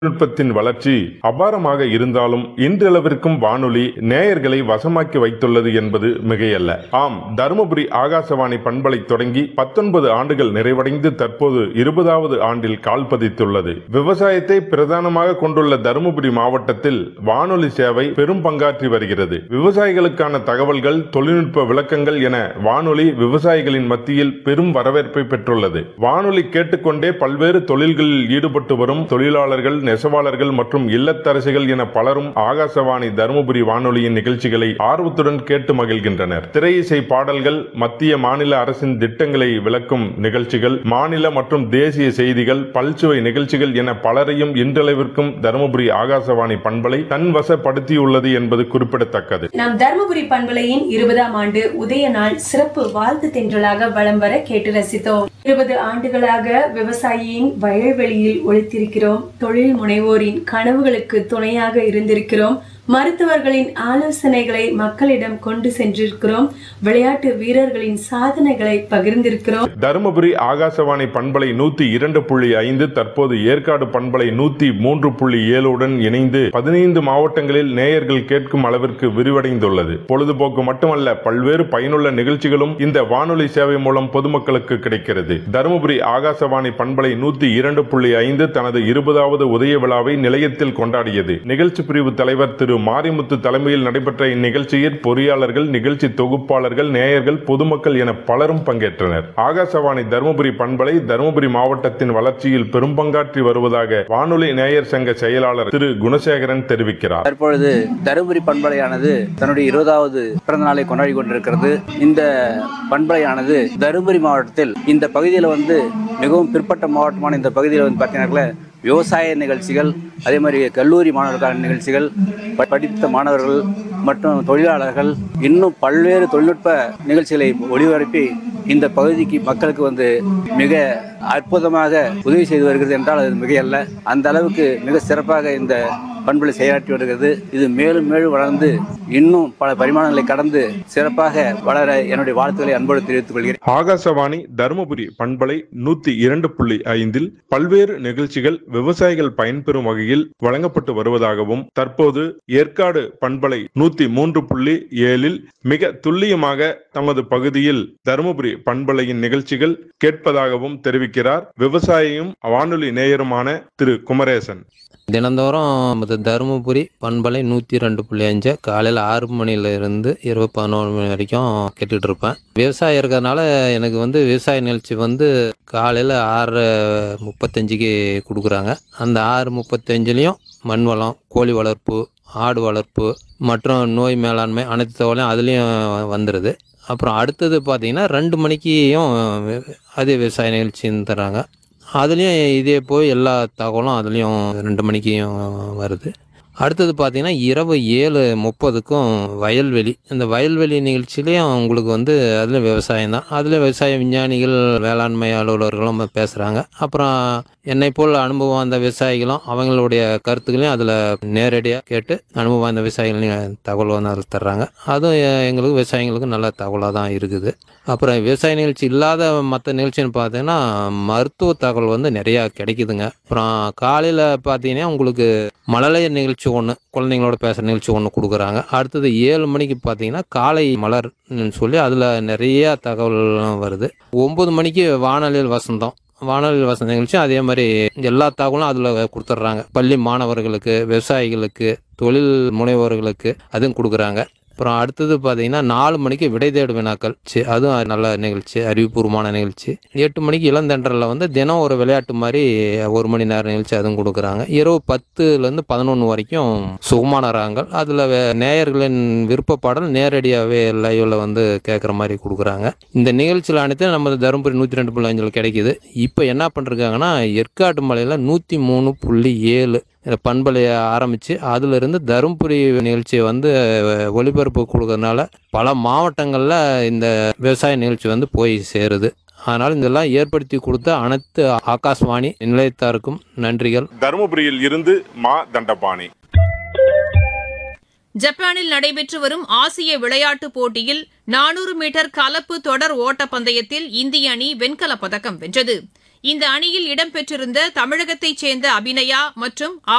தொழில்நுட்பத்தின் வளர்ச்சி அபாரமாக இருந்தாலும் இன்றளவிற்கும் வானொலி நேயர்களை வசமாக்கி வைத்துள்ளது என்பது மிகையல்ல ஆம் தருமபுரி ஆகாசவாணி பண்பலை தொடங்கி பத்தொன்பது ஆண்டுகள் நிறைவடைந்து தற்போது இருபதாவது ஆண்டில் கால் பதித்துள்ளது விவசாயத்தை பிரதானமாக கொண்டுள்ள தருமபுரி மாவட்டத்தில் வானொலி சேவை பெரும் பங்காற்றி வருகிறது விவசாயிகளுக்கான தகவல்கள் தொழில்நுட்ப விளக்கங்கள் என வானொலி விவசாயிகளின் மத்தியில் பெரும் வரவேற்பை பெற்றுள்ளது வானொலி கேட்டுக்கொண்டே பல்வேறு தொழில்களில் ஈடுபட்டு வரும் தொழிலாளர்கள் நெசவாளர்கள் மற்றும் இல்லத்தரசிகள் என பலரும் ஆகாசவாணி தருமபுரி வானொலியின் நிகழ்ச்சிகளை ஆர்வத்துடன் கேட்டு மகிழ்கின்றனர் திரையிசை பாடல்கள் மத்திய மாநில அரசின் திட்டங்களை விளக்கும் நிகழ்ச்சிகள் மாநில மற்றும் தேசிய செய்திகள் பல்சுவை நிகழ்ச்சிகள் என பலரையும் இன்றளவிற்கும் தருமபுரி ஆகாசவாணி பண்பலை தன்வசப்படுத்தியுள்ளது என்பது குறிப்பிடத்தக்கது நம் தருமபுரி பண்பலையின் இருபதாம் ஆண்டு உதய நாள் சிறப்பு வாழ்த்து தென்றலாக வலம் வர கேட்டு ரசித்தோம் இருபது ஆண்டுகளாக விவசாயியின் வயல்வெளியில் ஒழித்திருக்கிறோம் தொழில் முனைவோரின் கனவுகளுக்கு துணையாக இருந்திருக்கிறோம் மருத்துவர்களின் ஆலோசனைகளை மக்களிடம் கொண்டு சென்றிருக்கிறோம் விளையாட்டு வீரர்களின் சாதனைகளை பகிர்ந்திருக்கிறோம் தருமபுரி ஆகாசவாணி பண்பலை நூத்தி இரண்டு புள்ளி ஐந்து தற்போது ஏற்காடு பண்பலை நூத்தி மூன்று புள்ளி ஏழுடன் இணைந்து பதினைந்து மாவட்டங்களில் நேயர்கள் கேட்கும் அளவிற்கு விரிவடைந்துள்ளது பொழுதுபோக்கு மட்டுமல்ல பல்வேறு பயனுள்ள நிகழ்ச்சிகளும் இந்த வானொலி சேவை மூலம் பொதுமக்களுக்கு கிடைக்கிறது தருமபுரி ஆகாசவாணி பண்பலை நூத்தி இரண்டு புள்ளி ஐந்து தனது இருபதாவது உதய விழாவை நிலையத்தில் கொண்டாடியது நிகழ்ச்சி பிரிவு தலைவர் திரு மாரிமுத்து தலைமையில் நடைபெற்ற இந்நிகழ்ச்சியில் பொறியாளர்கள் நிகழ்ச்சி தொகுப்பாளர்கள் நேயர்கள் பொதுமக்கள் என பலரும் பங்கேற்றனர் ஆகாசவாணி தருமபுரி பண்பலை தருமபுரி மாவட்டத்தின் வளர்ச்சியில் பெரும் பங்காற்றி வருவதாக வானொலி நேயர் சங்க செயலாளர் திரு குணசேகரன் தெரிவிக்கிறார் தற்பொழுது தருமபுரி பண்பலையானது தன்னுடைய இருபதாவது பிறந்த நாளை கொண்டாடி கொண்டிருக்கிறது இந்த பண்பலையானது தருமபுரி மாவட்டத்தில் இந்த பகுதியில் வந்து மிகவும் பிற்பட்ட மாவட்டமான இந்த பகுதியில் வந்து பார்த்தீங்கன்னா விவசாய நிகழ்ச்சிகள் அதே மாதிரி கல்லூரி மாணவர்களுக்கான நிகழ்ச்சிகள் ப- படித்த மாணவர்கள் மற்றும் தொழிலாளர்கள் இன்னும் பல்வேறு தொழில்நுட்ப நிகழ்ச்சிகளை ஒளிபரப்பி இந்த பகுதிக்கு மக்களுக்கு வந்து மிக அற்புதமாக உதவி செய்து வருகிறது என்றால் அது மிகையல்ல அந்த அளவுக்கு மிக சிறப்பாக இந்த பண்புகளை செயலாற்றி வருகிறது இது மேலும் மேலும் வளர்ந்து இன்னும் பல பரிமாணங்களை கடந்து சிறப்பாக வளர என்னுடைய வாழ்த்துக்களை அன்போடு தெரிவித்துக் கொள்கிறேன் ஆகாசவாணி தருமபுரி பண்பலை நூத்தி இரண்டு புள்ளி ஐந்தில் பல்வேறு நிகழ்ச்சிகள் விவசாயிகள் பயன்பெறும் வகையில் வழங்கப்பட்டு வருவதாகவும் தற்போது ஏற்காடு பண்பலை நூத்தி மூன்று புள்ளி ஏழில் மிக துல்லியமாக தமது பகுதியில் தருமபுரி பண்பலையின் நிகழ்ச்சிகள் கேட்பதாகவும் தெரிவிக்கிறார் விவசாயியும் வானொலி நேயருமான திரு குமரேசன் தினந்தோறும் நமது தருமபுரி பண்பலை நூற்றி ரெண்டு புள்ளி அஞ்சு காலையில் ஆறு மணில இருந்து இரவு பதினொன்று மணி வரைக்கும் கேட்டுட்டு இருப்பேன் விவசாயம் இருக்கிறதுனால எனக்கு வந்து விவசாய நிகழ்ச்சி வந்து காலையில் ஆறு முப்பத்தஞ்சுக்கு கொடுக்குறாங்க அந்த ஆறு முப்பத்தஞ்சுலேயும் மண் வளம் கோழி வளர்ப்பு ஆடு வளர்ப்பு மற்றும் நோய் மேலாண்மை அனைத்து தகவலையும் அதுலேயும் வந்துடுது அப்புறம் அடுத்தது பார்த்தீங்கன்னா ரெண்டு மணிக்கும் அதே விவசாய நிகழ்ச்சின்னு தராங்க அதுலேயும் இதே போய் எல்லா தகவலும் அதுலேயும் ரெண்டு மணிக்கும் வருது அடுத்தது பார்த்தீங்கன்னா இரவு ஏழு முப்பதுக்கும் வயல்வெளி இந்த வயல்வெளி நிகழ்ச்சியிலையும் உங்களுக்கு வந்து அதில் விவசாயம் தான் அதில் விவசாய விஞ்ஞானிகள் வேளாண்மை அலுவலர்களும் பேசுகிறாங்க அப்புறம் என்னை போல் அனுபவம் வாய்ந்த விவசாயிகளும் அவங்களுடைய கருத்துக்களையும் அதில் நேரடியாக கேட்டு அனுபவம் வாய்ந்த விவசாயிகளையும் தகவல் வந்து அதில் தர்றாங்க அதுவும் எ- எங்களுக்கு விவசாயிகளுக்கு நல்ல தகவலாக தான் இருக்குது அப்புறம் விவசாய நிகழ்ச்சி இல்லாத மற்ற நிகழ்ச்சின்னு பார்த்தீங்கன்னா மருத்துவ தகவல் வந்து நிறையா கிடைக்குதுங்க அப்புறம் காலையில் பார்த்தீங்கன்னா உங்களுக்கு மழலை நிகழ்ச்சி ஒன்று குழந்தைங்களோட பேசுகிற நிகழ்ச்சி ஒன்று கொடுக்குறாங்க அடுத்தது ஏழு மணிக்கு பார்த்தீங்கன்னா காலை மலர்னு சொல்லி அதில் நிறைய தகவல்லாம் வருது ஒம்பது மணிக்கு வானொலியில் வசந்தம் வானொலி வசந்த நிகழ்ச்சி அதே மாதிரி எல்லா தகவலும் அதில் கொடுத்துட்றாங்க பள்ளி மாணவர்களுக்கு விவசாயிகளுக்கு தொழில் முனைவோர்களுக்கு அதுவும் கொடுக்குறாங்க அப்புறம் அடுத்தது பார்த்தீங்கன்னா நாலு மணிக்கு விடை தேடு வினாக்கள் சி- அதுவும் நல்ல நிகழ்ச்சி அறிவுபூர்வமான நிகழ்ச்சி எட்டு மணிக்கு இளந்தென்றலில் வந்து தினம் ஒரு விளையாட்டு மாதிரி ஒரு மணி நேரம் நிகழ்ச்சி அதுவும் கொடுக்குறாங்க இரவு பத்துலேருந்து பதினொன்று வரைக்கும் சுகமான ராகங்கள் அதில் நேயர்களின் விருப்ப பாடல் நேரடியாகவே லைவில் வந்து கேட்குற மாதிரி கொடுக்குறாங்க இந்த நிகழ்ச்சியில் அனைத்தும் நமது தருமபுரி நூற்றி ரெண்டு புள்ளி அஞ்சில் கிடைக்குது இப்போ என்ன பண்ணிருக்காங்கன்னா ஏற்காட்டு மலையில் நூற்றி மூணு புள்ளி ஏழு பண்பலையை ஆரம்பித்து அதிலிருந்து தருமபுரி நிகழ்ச்சியை வந்து அஹ், ஒளிபரப்பு கொடுக்கறதுனால பல மாவட்டங்களில் இந்த விவசாய நிகழ்ச்சி வந்து போய் சேருது அதனால் இதெல்லாம் ஏற்படுத்தி கொடுத்த அனைத்து ஆகாஷ்வாணி நிலையத்தாருக்கும் நன்றிகள் தருமபுரியில் இருந்து மா தண்டபாணி ஜப்பானில் நடைபெற்று வரும் ஆசிய விளையாட்டுப் போட்டியில் நானூறு மீட்டர் கலப்பு தொடர் ஓட்டப்பந்தயத்தில் இந்திய அணி வெண்கலப் பதக்கம் வென்றது இந்த அணியில் இடம்பெற்றிருந்த தமிழகத்தைச் சேர்ந்த அபிநயா மற்றும்